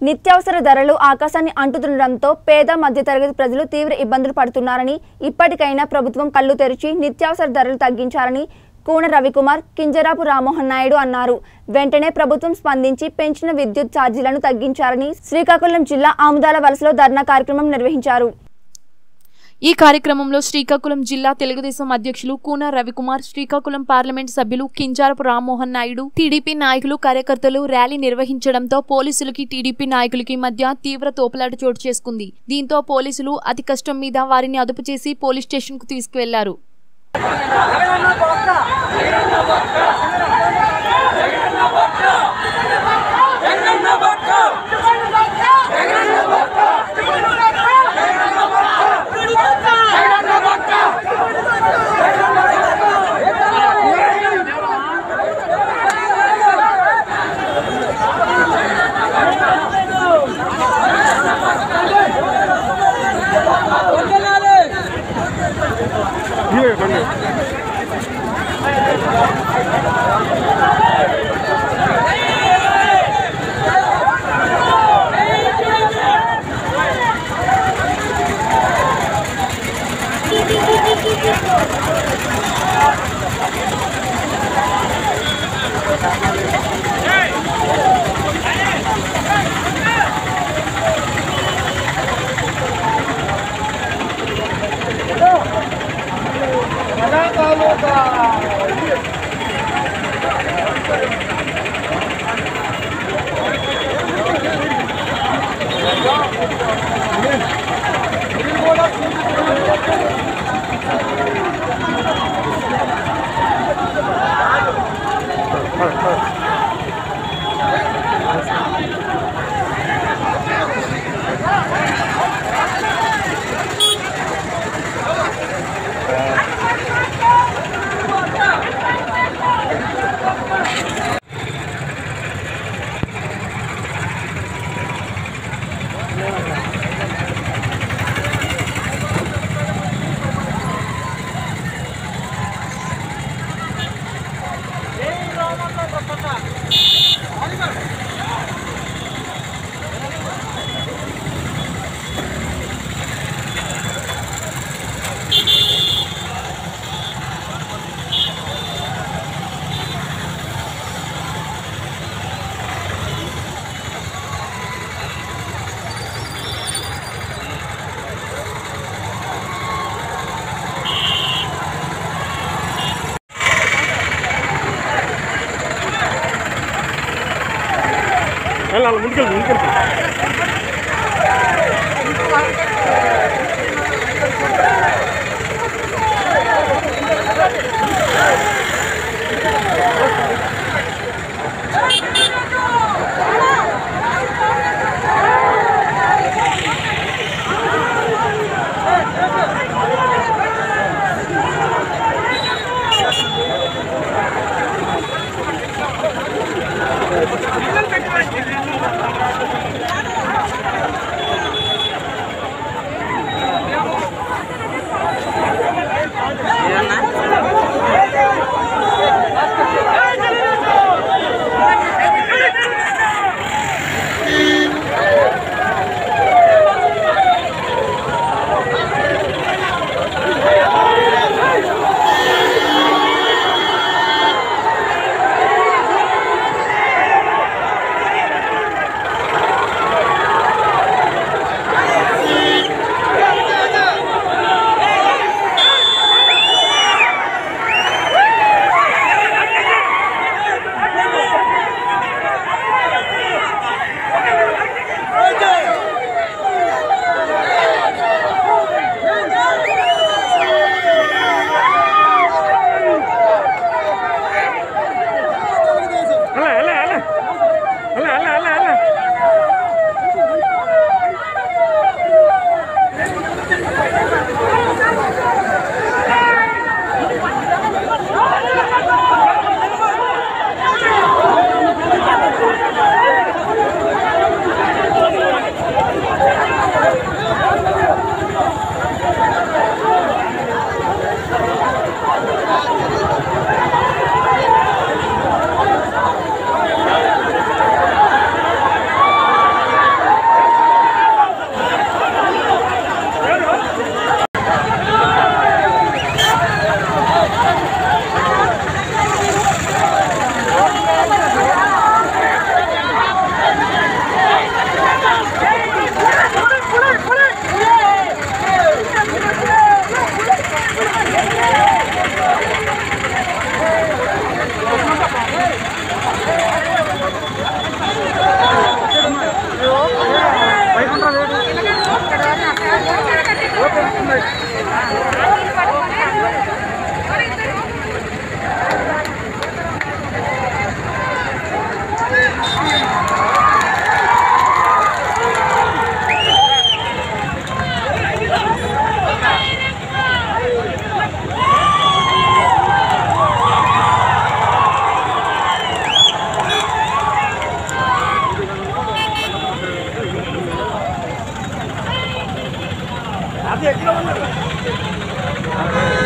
నిత్యావసర ధరలు ఆకాశాన్ని అంటుతుండటంతో పేద మధ్యతరగతి ప్రజలు తీవ్ర ఇబ్బందులు పడుతున్నారని ఇప్పటికైనా ప్రభుత్వం కళ్ళు తెరిచి నిత్యావసర ధరలు తగ్గించాలని కూన రవికుమార్ కింజరాపు రామ్మోహన్ నాయుడు అన్నారు వెంటనే ప్రభుత్వం స్పందించి పెంచిన విద్యుత్ ఛార్జీలను తగ్గించాలని శ్రీకాకుళం జిల్లా ఆముదాల వలసలో ధర్నా కార్యక్రమం నిర్వహించారు ఈ కార్యక్రమంలో శ్రీకాకుళం జిల్లా తెలుగుదేశం అధ్యక్షులు కూన రవికుమార్ శ్రీకాకుళం పార్లమెంట్ సభ్యులు కింజారపు రామ్మోహన్ నాయుడు టీడీపీ నాయకులు కార్యకర్తలు ర్యాలీ నిర్వహించడంతో పోలీసులకి టీడీపీ నాయకులకి మధ్య తీవ్ర తోపులాట చోటు చేసుకుంది దీంతో పోలీసులు అతి కష్టం మీద వారిని అదుపు చేసి పోలీస్ స్టేషన్ కు తీసుకువెళ్లారు వెళ్ళాలి ముందుకెళ్ళి ముందుకెళ్ళి అది ఎక్కడ ఉన్నది